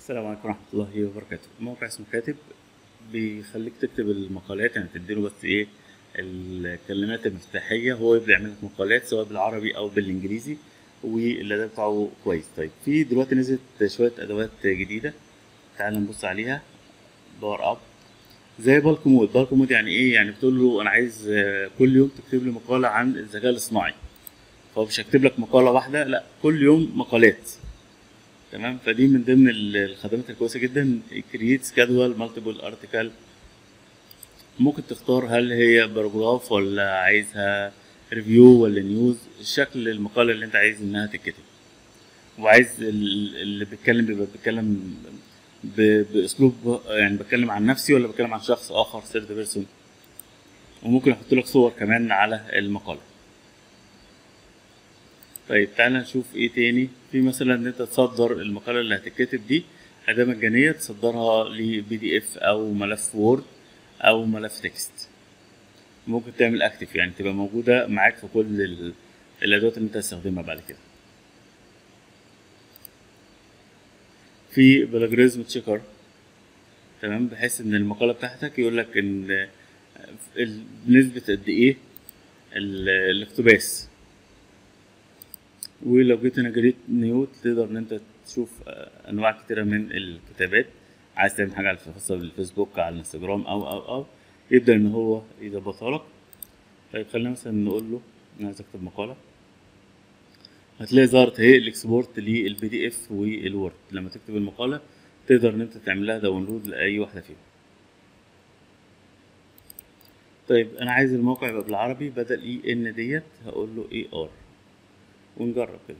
السلام عليكم ورحمة الله وبركاته موقع اسمه كاتب بيخليك تكتب المقالات يعني تديله بس ايه الكلمات المفتاحية هو يبدأ يعمل لك مقالات سواء بالعربي أو بالإنجليزي والأداء بتاعه كويس طيب في دلوقتي نزلت شوية أدوات جديدة تعال نبص عليها باور أب زي بالك مود بالك مود يعني ايه يعني بتقول له انا عايز آه، كل يوم تكتب لي مقالة عن الذكاء الاصطناعي فهو مش هكتب لك مقالة واحدة لا كل يوم مقالات تمام فدي من ضمن ال- الخدمات الكويسه جدا كرييت سكادول مالتيبل ارتكل ممكن تختار هل هي باراجراف ولا عايزها ريفيو ولا نيوز شكل المقاله اللي انت عايز انها تتكتب وعايز ال- اللي بيتكلم بيبقى بيتكلم ب- باسلوب يعني بتكلم عن نفسي ولا بتكلم عن شخص اخر ثيرد بيرسون وممكن احط لك صور كمان على المقاله طيب تعالى نشوف ايه تاني في مثلا ان انت تصدر المقالة اللي هتتكتب دي أداة مجانية تصدرها لبي دي اف أو ملف وورد أو ملف تكست ممكن تعمل اكتف يعني تبقى موجودة معاك في كل ال- الأدوات اللي انت هتستخدمها بعد كده في بلاجريزم تشيكر تمام بحيث ان المقالة بتاعتك يقول لك ان ال- بنسبة قد ايه ال- الاقتباس ولو جيت هنا جريت نيو تقدر ان انت تشوف آه، انواع كتيرة من الكتابات عايز تعمل حاجة على خاصة بالفيسبوك على الانستجرام او او او يبدأ ان هو يظبطها لك طيب خلينا مثلا نقول له انا عايز اكتب مقالة هتلاقي ظهرت اهي الاكسبورت للبي دي اف والوورد لما تكتب المقالة تقدر ان انت تعمل لها داونلود لاي واحدة فيهم طيب انا عايز الموقع يبقى بالعربي بدل اي ان ديت هقول له اي ار ونجرب كده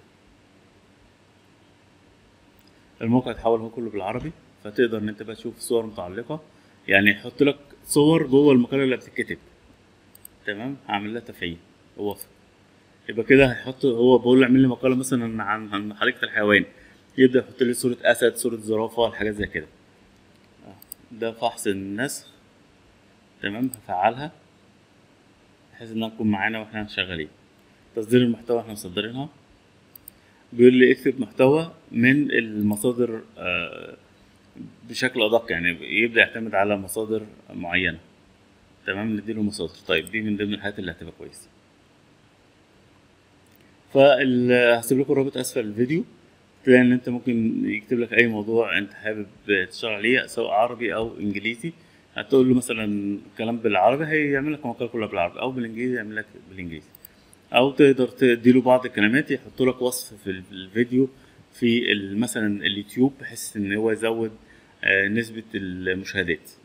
الموقع اتحول هو كله بالعربي فتقدر ان انت بقى تشوف صور متعلقة يعني يحط لك صور جوه المقالة اللي بتتكتب تمام هعمل لها تفعيل ووافق يبقى كده هيحط هو بقول له اعمل لي مقالة مثلا عن عن حديقة الحيوان يبدأ يحط لي صورة أسد صورة زرافة الحاجات زي كده آه، ده فحص النسخ تمام هفعلها بحيث انها تكون معانا واحنا شغالين تصدير المحتوى احنا مصدرينها بيقول لي اكتب محتوى من المصادر آه، بشكل ادق يعني يبدا يعتمد على مصادر معينه تمام نديله مصادر طيب دي من ضمن الحاجات اللي هتبقى كويسه فهسيب لكم الرابط اسفل الفيديو تلاقي ان انت ممكن يكتب لك اي موضوع انت حابب تشتغل عليه سواء عربي او انجليزي هتقول له مثلا كلام بالعربي هيعمل لك المقاله كلها بالعربي او بالانجليزي يعمل لك بالانجليزي او تقدر تديله بعض الكلمات يحط لك وصف في الفيديو في ال- مثلا اليوتيوب بحيث ان هو يزود آه، نسبة المشاهدات